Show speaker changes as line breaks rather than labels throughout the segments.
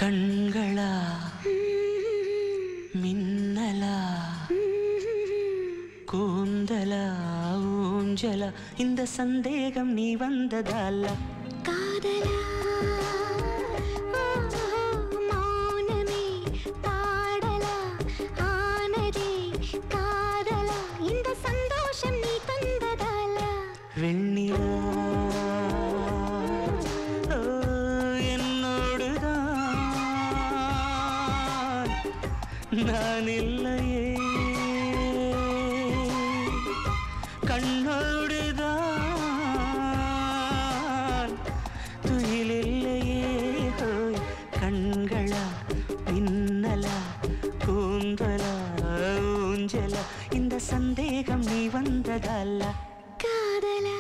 கண்களா மின்னலா கூந்தலா ஊஞ்சலா இந்த சந்தேகம் நீ வந்ததால
காதலா மௌனமே பாடலா ஆனதே காதலா இந்த சந்தோஷம் நீ தந்ததாலா
வெண்ணிலா ஓ, என்னோடுதான் நான் இல்லையே கண்ணோடுதான் துயில் இல்லையே ஹோய், கண்களா மின்னலா கூந்தலா ஊஞ்சலா இந்த சந்தேகம் நீ வந்ததல்ல
காதலா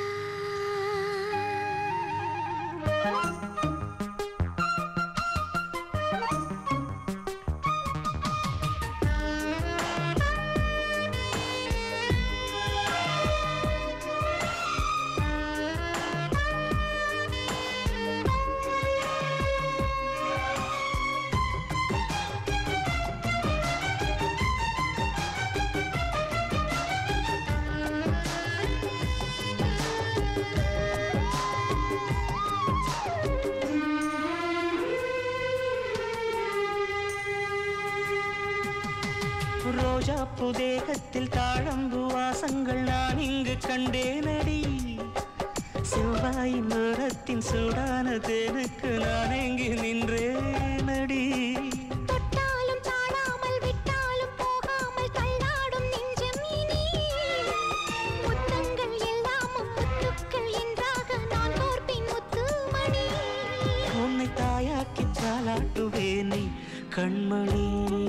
ரோஜா புதேகத்தில் தாழம்பு வாசங்கள் நான் இங்கு கண்டேனடி செவ்வாய் நிறத்தின் சூடான தேனுக்கு நான் எங்கு நின்றேனடி
தொட்டாலும் தாழாமல் விட்டாலும் போகாமல் தள்ளாடும் நெஞ்சம் இனி முத்தங்கள் எல்லாமும் முத்துக்கள் என்றாக நான் கோர்ப்பின் முத்துமணி
உன்னை தாயாக்கி தாளாட்டுவேனே கண்மணி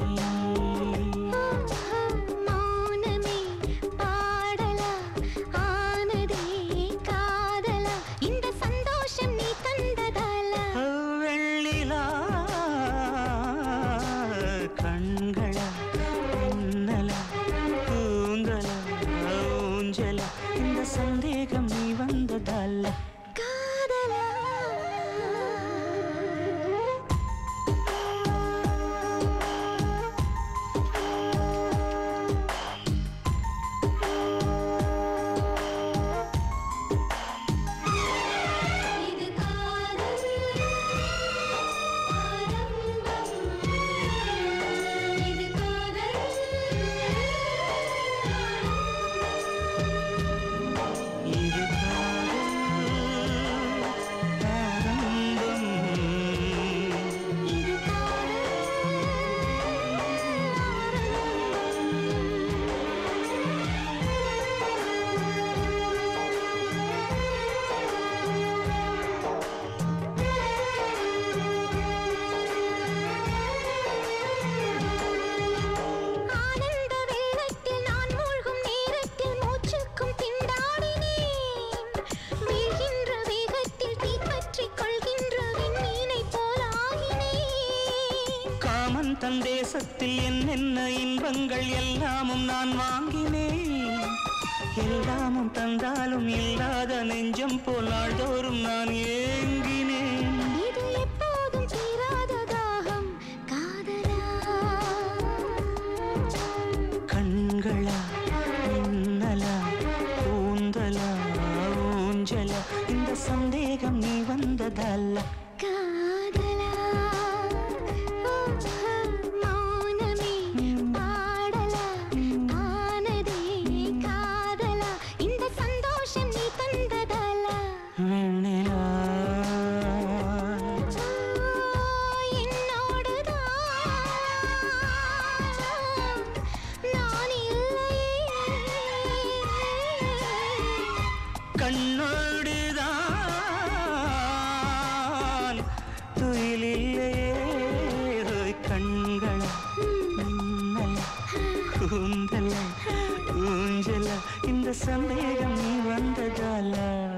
மௌனமே பாடலா ஆனதே காதலா இந்த சந்தோஷம் நீ தந்ததாலா
வெள்ளிலா கண்களா மின்னலா கூந்தலா ஊஞ்சலா இந்த சந்தேகம் நீ வந்ததல்ல
காதலா இது காதல் ஆரம்பம் இது காதல்
இது காதல் ஆரம்பம்
இது ஆனந்த வெள்ளத்தில் நான் மூழ்கும் நேரத்தில் மூச்சுக்கும் திண்டாடினேன் வீழ்கின்ற வேகத்தில் தீப்பற்றிக் கொள்கின்ற விண்மீனைப் போல ஆகினேன்
காமன் தன் தேசத்தில் என்னென்ன இன்பங்கள் எல்லாமும் நான் வாங்கினேன் எல்லாமும் தந்தாலும் இல்லாத நெஞ்சம் போல் நாள்தோறும் நான் ஏங்கினேன்
இது எப்போதும் தீராத தாகம் காதலா
கண்களா மின்னலா கூந்தலா ஊஞ்சலா இந்த சந்தேகம் நீ வந்ததல்ல
காதலா மௌனமே பாடலா ஆனதே காதலா இந்த சந்தோஷம் நீ தந்ததலா
வெண்ணிலா
என்னோடுதான் நான் இல்லையே
கண்ணோடுதான் துயிலில்லையே கண்களா மின்னலா கூந்தலா ஊஞ்சலா இந்த சந்தேகம் நீ வந்ததாலா